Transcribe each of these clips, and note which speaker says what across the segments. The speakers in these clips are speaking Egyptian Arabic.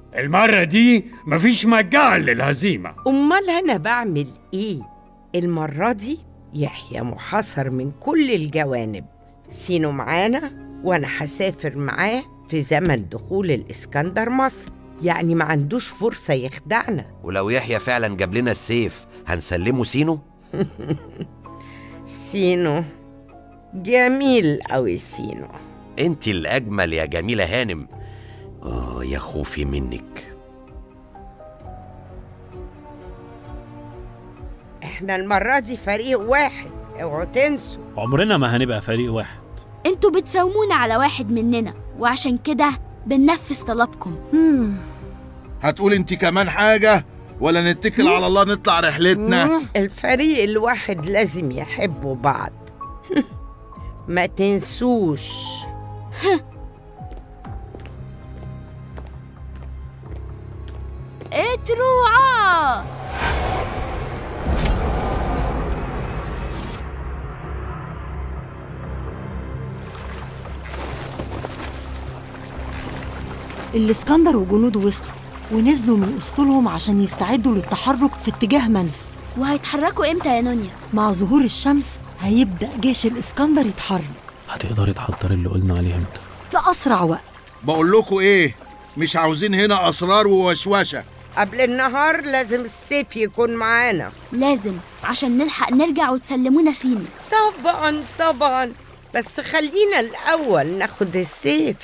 Speaker 1: المرة دي مفيش مجال للهزيمة
Speaker 2: أمال أنا بعمل إيه؟ المرة دي يحيى محاصر من كل الجوانب سينو معانا وأنا هسافر معاه في زمن دخول الإسكندر مصر يعني ما عندوش فرصة يخدعنا
Speaker 3: ولو يحيى فعلا جاب لنا السيف هنسلمه سينو
Speaker 2: سينو جميل أوي سينو
Speaker 3: انت الاجمل يا جميله هانم اه يا خوفي منك
Speaker 2: إحنا المرة دي فريق واحد اوعوا تنسوا
Speaker 4: عمرنا ما هنبقى فريق واحد
Speaker 5: انتوا بتساومونا على واحد مننا وعشان كده بننفذ طلبكم
Speaker 6: هتقول انت كمان حاجة ولا نتكل على الله نطلع رحلتنا
Speaker 2: الفريق الواحد لازم يحبوا بعض ما تنسوش
Speaker 5: اتروعا
Speaker 7: الاسكندر وجنوده وصلوا ونزلوا من اسطولهم عشان يستعدوا للتحرك في اتجاه منف
Speaker 5: وهيتحركوا امتى يا نونيا
Speaker 7: مع ظهور الشمس هيبدأ جيش الاسكندر يتحرك
Speaker 4: هتقدري تحضري اللي قلنا عليه امتى
Speaker 7: في أسرع وقت
Speaker 6: بقول لكم ايه مش عاوزين هنا اسرار ووشوشه
Speaker 2: قبل النهار لازم السيف يكون معانا
Speaker 5: لازم عشان نلحق نرجع وتسلمونا سيني
Speaker 2: طبعا طبعا بس خلينا الأول ناخد السيف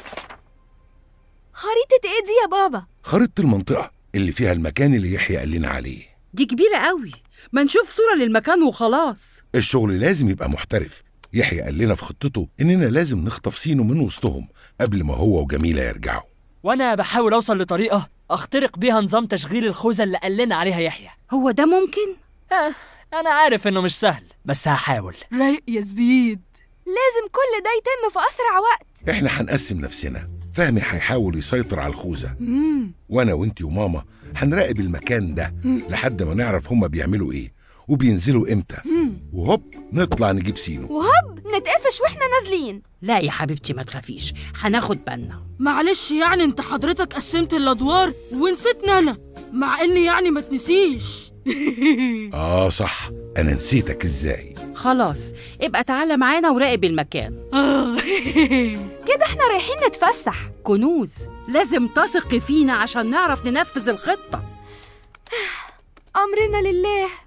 Speaker 8: خريطة ايه دي يا بابا؟
Speaker 9: خريطة المنطقة اللي فيها المكان اللي يحيى قال لنا عليه
Speaker 10: دي كبيرة قوي ما نشوف صورة للمكان وخلاص
Speaker 9: الشغل لازم يبقى محترف يحيى قال لنا في خطته إننا لازم نخطف سينو من وسطهم قبل ما هو وجميلة يرجعوا
Speaker 11: وانا بحاول اوصل لطريقه اخترق بيها نظام تشغيل الخوذه اللي قال لنا عليها يحيى
Speaker 10: هو ده ممكن؟
Speaker 11: آه انا عارف انه مش سهل بس هحاول
Speaker 10: رايق يا زبيد
Speaker 8: لازم كل ده يتم في أسرع وقت
Speaker 9: إحنا هنقسم نفسنا فهمي هيحاول يسيطر على الخوذة
Speaker 10: مم.
Speaker 9: وأنا وإنتي وماما هنراقب المكان ده لحد ما نعرف هما بيعملوا إيه وبينزلوا إمتى وهوب نطلع نجيب سينو
Speaker 8: وهوب نتقفش واحنا نازلين
Speaker 10: لا يا حبيبتي ما تخافيش هناخد بالنا
Speaker 12: معلش يعني انت حضرتك قسمت الادوار ونسيتني انا مع اني يعني ما تنسيش
Speaker 9: آه صح أنا نسيتك إزاي
Speaker 10: خلاص ابقى تعالى معانا وراقب المكان
Speaker 8: كده احنا رايحين نتفسح
Speaker 10: كنوز لازم تثقي فينا عشان نعرف ننفذ الخطة
Speaker 8: أمرنا لله